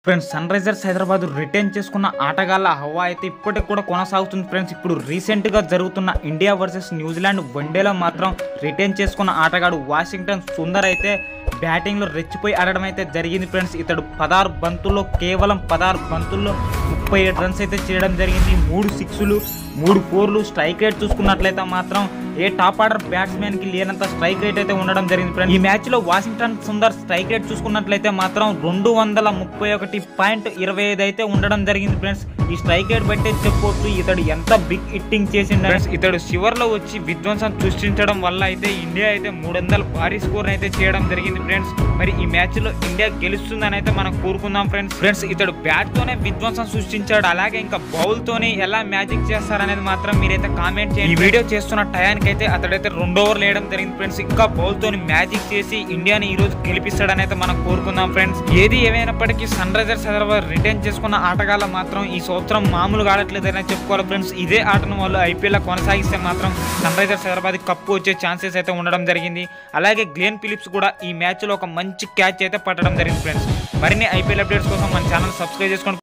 friends sun risers Hyderabad return చేసుకున్న ఆటగాళ్ళ హవా అయితే ఇప్పటికి కూడా కొనసాగుతుంది ఫ్రెండ్స్ ఇప్పుడు రీసెంట్గా జరుగుతున్న ఇండియా వర్సెస్ న్యూజిలాండ్ వన్డేలో మాత్రం రిటర్న్ చేసుకున్న ఆటగాడు వాషింగ్టన్ సుందర్ అయితే బ్యాటింగ్లో రెచ్చిపోయి ఆడడం అయితే జరిగింది ఫ్రెండ్స్ ఇతడు పదహారు బంతుల్లో కేవలం పదహారు బంతుల్లో ముప్పై ఏడు రన్స్ అయితే చేయడం జరిగింది మూడు సిక్స్లు మూడు ఫోర్లు స్ట్రైక్ రేట్ చూసుకున్నట్లయితే మాత్రం ఏ టాప్ ఆర్డర్ బ్యాట్స్మెన్ కి లేనంత స్ట్రైక్ రేట్ అయితే ఉండడం జరిగింది ఫ్రెండ్స్ ఈ మ్యాచ్ లో వాషింగ్టన్ సుందర్ స్ట్రైక్ రేట్ చూసుకున్నట్లయితే మాత్రం రెండు వందల ముప్పై ఒకటి పాయింట్ ఇరవై ఐదు అయితే ఉండడం జరిగింది ఫ్రెండ్స్ ఈ స్ట్రైక్ రేట్ బట్టే చెప్పొచ్చు ఇతడు ఎంత బిగ్ హిట్టింగ్ చేసిండు ఫ్రెండ్స్ ఇతడు చివర్లో వచ్చి విధ్వంసం సృష్టించడం వల్ల అయితే ఇండియా అయితే మూడు వందల భారీ స్కోర్ అయితే చేయడం జరిగింది ఫ్రెండ్స్ మరి ఈ మ్యాచ్ లో ఇండియా గెలుస్తుందని అయితే మనం కోరుకుందాం ఫ్రెండ్స్ ఫ్రెండ్స్ ఇతడు బ్యాట్ తోనే విధ్వంసం సృష్టించాడు అలాగే ఇంకా బౌల్ తోనే ఎలా మ్యాజిక్ చేస్తారనేది మాత్రం మీరైతే కామెంట్ చేయండి ఈ వీడియో చేస్తున్న టయానికి అయితే అతడైతే రెండు ఓవర్లు వేయడం జరిగింది ఫ్రెండ్స్ ఇంకా బౌల్ తోని మ్యాజిక్ చేసి ఇండియాని ఈ రోజు గెలిపిస్తాడని అయితే మనం కోరుకుందాం ఫ్రెండ్స్ ఏది ఏమైనప్పటికీ సన్ రైజర్స్ హైదరాబాద్ రిటర్న్ చేసుకున్న ఆటగాళ్ళ మాత్రం ఈ సంవత్సరం మామూలుగా ఆడట్లేదని చెప్పుకోవాలి ఫ్రెండ్స్ ఇదే ఆటను వాళ్ళు ఐపీఎల్ కొనసాగిస్తే మాత్రం సన్ రైజర్స్ హైదరాబాద్ కప్పు వచ్చే ఛాన్సెస్ అయితే ఉండడం జరిగింది అలాగే గ్లేన్ ఫిలిప్స్ కూడా ఈ మ్యాచ్ లో ఒక మంచి క్యాచ్ అయితే పట్టడం జరిగింది ఫ్రెండ్స్ మరిన్ని ఐపీఎల్ అప్డేట్స్ కోసం మన ఛానల్ సబ్స్క్రైబ్ చేసుకోండి